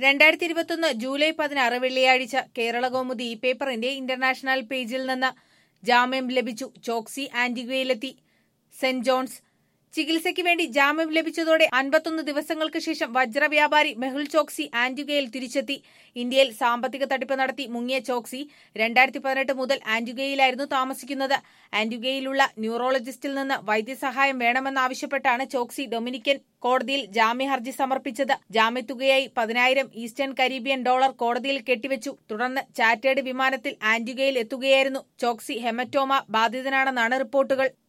രണ്ടായിരത്തി ഇരുപത്തൊന്ന് ജൂലൈ പതിനാറ് വെള്ളിയാഴ്ച കേരള കൗമുദി ഈ പേപ്പറിന്റെ ഇന്റർനാഷണൽ പേജിൽ നിന്ന് ജാമ്യം ലഭിച്ചു ചോക്സി ആന്റിഗ്വയിലെത്തി സെന്റ് ജോൺസ് ചികിത്സയ്ക്ക് വേണ്ടി ജാമ്യം ലഭിച്ചതോടെ അൻപത്തൊന്ന് ദിവസങ്ങൾക്ക് ശേഷം വജ്ര വ്യാപാരി മെഹുൽ ചോക്സി ആന്റിഗയിൽ തിരിച്ചെത്തി ഇന്ത്യയിൽ സാമ്പത്തിക തട്ടിപ്പ് നടത്തി മുങ്ങിയ ചോക്സി രണ്ടായിരത്തി പതിനെട്ട് മുതൽ ആന്റിഗയിലായിരുന്നു താമസിക്കുന്നത് ആന്റിഗയിലുള്ള ന്യൂറോളജിസ്റ്റിൽ നിന്ന് വൈദ്യസഹായം വേണമെന്നാവശ്യപ്പെട്ടാണ് ചോക്സി ഡൊമിനിക്കൻ കോടതിയിൽ ജാമ്യ ഹർജി സമർപ്പിച്ചത് ജാമ്യത്തുകയായി പതിനായിരം ഈസ്റ്റേൺ കരീബിയൻ ഡോളർ കോടതിയിൽ കെട്ടിവെച്ചു തുടർന്ന് ചാറ്റേഡ് വിമാനത്തിൽ ആന്റിഗയിൽ എത്തുകയായിരുന്നു ചോക്സി ഹെമറ്റോമ ബാധിതനാണെന്നാണ് റിപ്പോർട്ടുകൾ